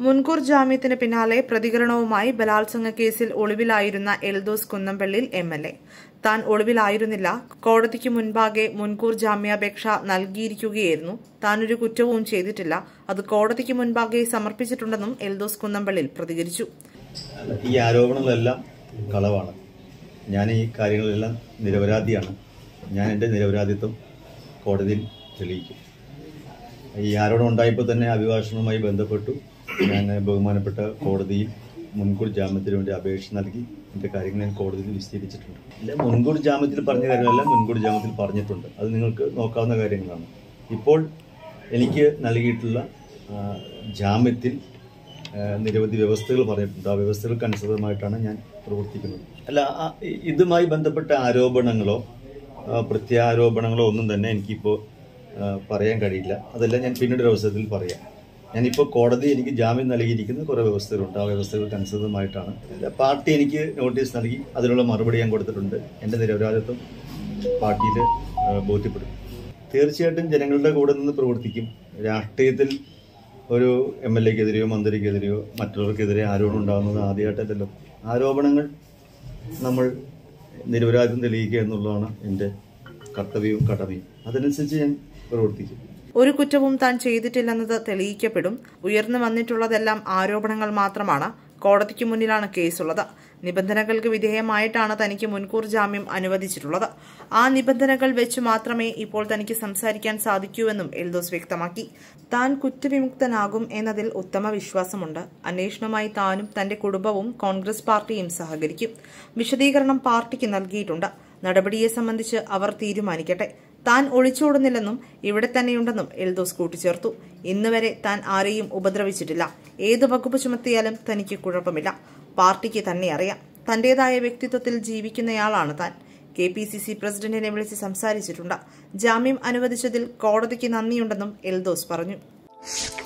മുൻകൂർ ജാമ്യത്തിന് പിന്നാലെ പ്രതികരണവുമായി ബലാത്സംഗ കേസിൽ ഒളിവിലായിരുന്ന Eldhose Kunnappillil M L A താൻ ഒളിവിലായിരുന്നില്ല കോടതിക്ക് മുൻപാകെ മുൻകൂർ ജാമ്യാപേക്ഷ നൽകിയിരിക്കുകയായിരുന്നു താനൊരു കുറ്റവും ചെയ്തിട്ടില്ല അത് കോടതിക്ക് മുൻപാകെ സമർപ്പിച്ചിട്ടുണ്ടെന്നും എൽദോസ് കുന്നംപള്ളിൽ പ്രതികരിച്ചു ഈ ആരോപണങ്ങളെല്ലാം കളവാണ് ഞാൻ ഈ കാര്യങ്ങളിലെല്ലാം നിരപരാധിയാണ് ഞാൻ എൻ്റെ നിരപരാധിത്വം കോടതിയിൽ തെളിയിക്കും ഈ ആരോപണം ഉണ്ടായപ്പോൾ തന്നെ അഭിഭാഷണവുമായി ബന്ധപ്പെട്ടു ഞാൻ ബഹുമാനപ്പെട്ട കോടതിയിൽ മുൻകൂർ ജാമ്യത്തിന് വേണ്ടി അപേക്ഷ നൽകി എൻ്റെ കാര്യങ്ങൾ ഞാൻ കോടതിയിൽ വിശദീകരിച്ചിട്ടുണ്ട് ഇല്ല മുൻകൂർ ജാമ്യത്തിൽ പറഞ്ഞ കാര്യങ്ങളെല്ലാം മുൻകൂർ ജാമ്യത്തിൽ പറഞ്ഞിട്ടുണ്ട് അത് നിങ്ങൾക്ക് നോക്കാവുന്ന കാര്യങ്ങളാണ് ഇപ്പോൾ എനിക്ക് നൽകിയിട്ടുള്ള ആ, ജാമ്യത്തിൽ ആ, നിരവധി വ്യവസ്ഥകൾ പറഞ്ഞിട്ടുണ്ട് ആ വ്യവസ്ഥകൾക്ക് അനുസൃതമായിട്ടാണ് ഞാൻ പ്രവർത്തിക്കുന്നത് അല്ല ആ, ഇ- ഇതുമായി ബന്ധപ്പെട്ട ആരോപണങ്ങളോ ആ, പ്രത്യാരോപണങ്ങളോ ഒന്നും തന്നെ എനിക്കിപ്പോൾ ആ, പറയാൻ കഴിയില്ല അതെല്ലാം ഞാൻ പിന്നീട് ഒരു അവസരത്തിൽ പറയാം ഞാനിപ്പോൾ കോടതി എനിക്ക് ജാമ്യം നൽകിയിരിക്കുന്ന കുറേ വ്യവസ്ഥകളുണ്ട് ആ വ്യവസ്ഥകൾക്ക് അനുസൃതമായിട്ടാണ് അല്ല, പാർട്ടി എനിക്ക് നോട്ടീസ് നൽകി അതിനുള്ള മറുപടി ഞാൻ കൊടുത്തിട്ടുണ്ട് എൻ്റെ നിരപരാധിത്വം പാർട്ടിയിൽ ആ, ബോധ്യപ്പെടും തീർച്ചയായിട്ടും ജനങ്ങളുടെ കൂടെ നിന്ന് പ്രവർത്തിക്കും രാഷ്ട്രീയത്തിൽ ഒരു എം എൽ എക്കെതിരെയോ മന്ത്രിക്കെതിരെയോ മറ്റുള്ളവർക്കെതിരെ ആരോപണം ഉണ്ടാകുന്നത് ആദ്യമായിട്ടല്ലല്ലോ ആരോപണങ്ങൾ നമ്മൾ നിരപരാധിത്വം തെളിയിക്കുക എന്നുള്ളതാണ് എൻ്റെ കർത്തവ്യവും കടമയും അതനുസരിച്ച് ഞാൻ പ്രവർത്തിക്കും ഒരു കുറ്റവും താൻ ചെയ്തിട്ടില്ലെന്നത് തെളിയിക്കപ്പെടും ഉയർന്നു വന്നിട്ടുള്ളതെല്ലാം ആരോപണങ്ങൾ മാത്രമാണ് കോടതിക്ക് മുന്നിലാണ് കേസുള്ളത് നിബന്ധനകൾക്ക് വിധേയമായിട്ടാണ് തനിക്ക് മുൻകൂർ ജാമ്യം അനുവദിച്ചിട്ടുള്ളത് ആ നിബന്ധനകൾ വെച്ച് മാത്രമേ ഇപ്പോൾ തനിക്ക് സംസാരിക്കാൻ സാധിക്കൂവെന്നും എൽദോസ് വ്യക്തമാക്കി താൻ കുറ്റവിമുക്തനാകും എന്നതിൽ ഉത്തമ വിശ്വാസമുണ്ട് അന്വേഷണവുമായി താനും തന്റെ കുടുംബവും കോൺഗ്രസ് പാർട്ടിയും സഹകരിക്കും വിശദീകരണം പാർട്ടിക്ക് നൽകിയിട്ടുണ്ട് നടപടിയെ സംബന്ധിച്ച് അവർ തീരുമാനിക്കട്ടെ താൻ ഒളിച്ചോടുന്നില്ലെന്നും ഇവിടെ തന്നെയുണ്ടെന്നും എൽദോസ് കൂട്ടിച്ചേർത്തു ഇന്നുവരെ താൻ ആരെയും ഉപദ്രവിച്ചിട്ടില്ല ഏത് വകുപ്പ് ചുമത്തിയാലും തനിക്ക് കുഴപ്പമില്ല പാർട്ടിക്ക് തന്നെ അറിയാം തന്റേതായ വ്യക്തിത്വത്തിൽ ജീവിക്കുന്നയാളാണ് താൻ കെ പി സി സി പ്രസിഡന്റിനെ വിളിച്ച് സംസാരിച്ചിട്ടുണ്ട് ജാമ്യം അനുവദിച്ചതിൽ കോടതിക്ക് നന്ദിയുണ്ടെന്നും എൽദോസ് പറഞ്ഞു